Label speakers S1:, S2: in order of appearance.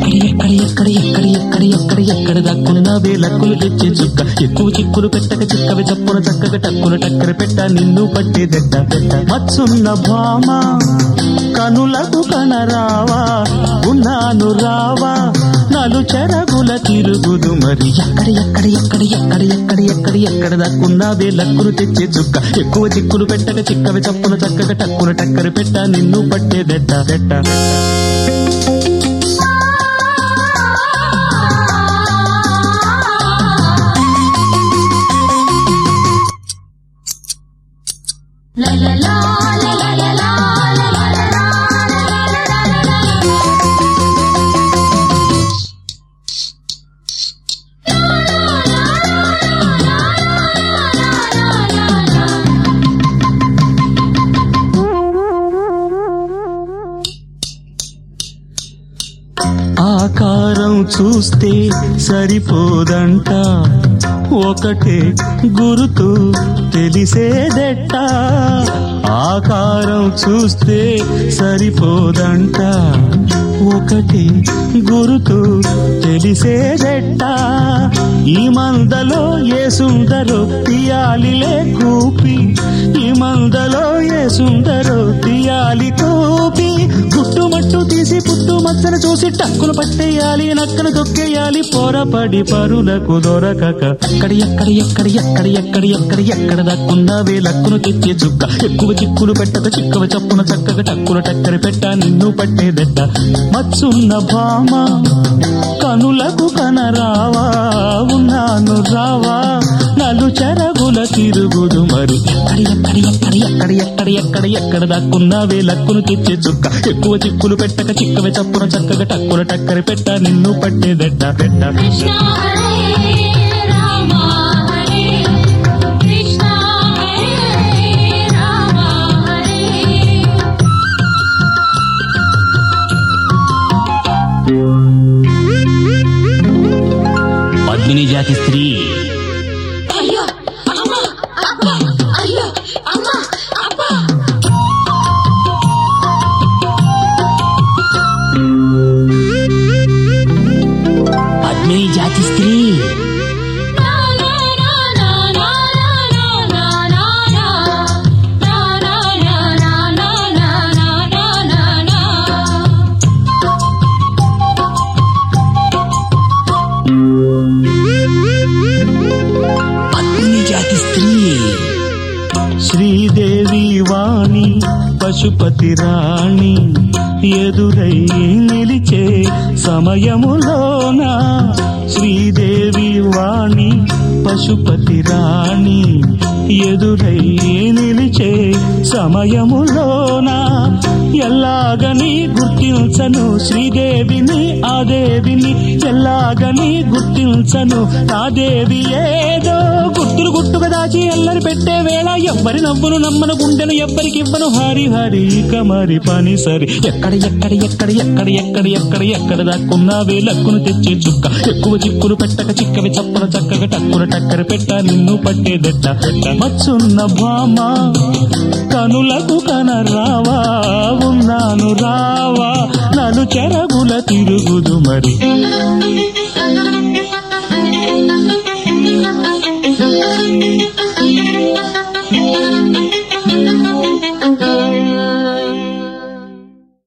S1: ఎక్కడ ఎక్కడ ఎక్కడ ఎక్కడ ఎక్కడ ఎక్కడ దక్కున్నావే లక్కులు తెచ్చే చుక్క ఎక్కువ చిక్కులు పెట్టక చిక్కవి చప్పున చక్కగా టక్కున టక్కర పెట్ట నిన్ను పట్టే దెట్ట దెట్ట మత్సున్న భామ కనులకు కనరావా ఉన్నాను రావా నలు చెరగుల తిరుగుదు మరి ఎక్కడ ఎక్కడ ఎక్కడ ఎక్కడ ఎక్కడ ఎక్కడ ఎక్కడ దక్కున్నావే లక్కులు తెచ్చే చుక్క ఎక్కువ చిక్కులు పెట్టక చిక్కవి చప్పున చక్కగా టక్కున టక్కర పెట్ట నిన్ను పట్టే దెట్ట దెట్ట
S2: La la la la la la la la la la la
S1: ఆకారం చూస్తే సరిపోదంట ఒకటే గురుతు తెలిసేదెట్ట ఆకారం చూస్తే సరిపోదంట ఒకటి గురుతు తెలిసేదెట్ట ఈ మందలో ఏ సుందరో తీయాలిలే కూపి ఈ మందలో ఏ సుందరో తీయాలి కూపి గుట్టుమట్టు తీసి పుట్టు మచ్చను చూసి టక్కులు పట్టేయాలి నక్కను తొక్కేయాలి పోరపడి పరులకు దొరకక అక్కడ ఎక్కడ ఎక్కడ ఎక్కడ ఎక్కడ ఎక్కడ ఎక్కడ దక్కున్నావే లక్కును తెచ్చే చుక్క ఎక్కువ చిక్కులు పెట్టక చిక్కవ చప్పున చక్కగా టక్కుల టక్కర పెట్ట నిన్ను పట్టేదెట్ట మచ్చున్న భామ కనులకు కనరావా ఉన్నాను రావా నలు చెరగుల తిరుగుదు మరి ఎక్కడ ఎక్కడ ఎక్కడ ఎక్కడ ఎక్కడ ఎక్కడ ఎక్కడ దక్కున్నావే లక్కును తెచ్చే చుక్క ఎక్కువ చిక్కులు పెట్టక చిక్కవే చప్పున చక్కగా టక్కుల టక్కర పెట్ట నిన్ను పట్టేదెట్ట పెట్ట
S2: Krishna Hare Rama Hare Krishna Hare Rama Hare
S1: Padmini జాతి స్త్రీ
S2: అయ్యో అమ్మ అబ్బ అయ్యో అమ్మ అబ్బ
S1: పద్మిని జాతి స్త్రీ
S2: నా నా నా నా నా నా నా నా నా నా నా నా నా నా నా నా నా
S1: పద్మిని జాతి స్త్రీ శ్రీదేవి వాణి పశుపతి రాణి ఎదురై నిలిచే సమయములోన శ్రీదేవి వాణి పశుపతి రాణి ఎదురై నిలిచే సమయములోన ఎల్లాగని గుర్తించను శ్రీదేవిని ఆ దేవిని ఎల్లాగని గుర్తించను నా దేవి ఏదో గుర్తులు గుట్టుగా దాచి ఎల్లరి పెట్టే వేళ ఎవ్వరి నవ్వును నమ్మను గుండెను ఎవ్వరికి ఇవ్వను హరి హరి ఇక మరి పని సరి ఎక్కడ ఎక్కడ ఎక్కడ ఎక్కడ ఎక్కడ ఎక్కడ ఎక్కడ దాక్కున్నావే లక్కును తెచ్చే చుక్క ఎక్కువ చిక్కులు పెట్టక చిక్కవి చప్పన చక్కగా టక్కున టక్కర పెట్ట నిన్ను పట్టేదెట్ట పెట్ట మచ్చున్న భామ కనులకు కనరావా ఉన్నాను రావా నలు చెరగుల తిరుగుదు మరి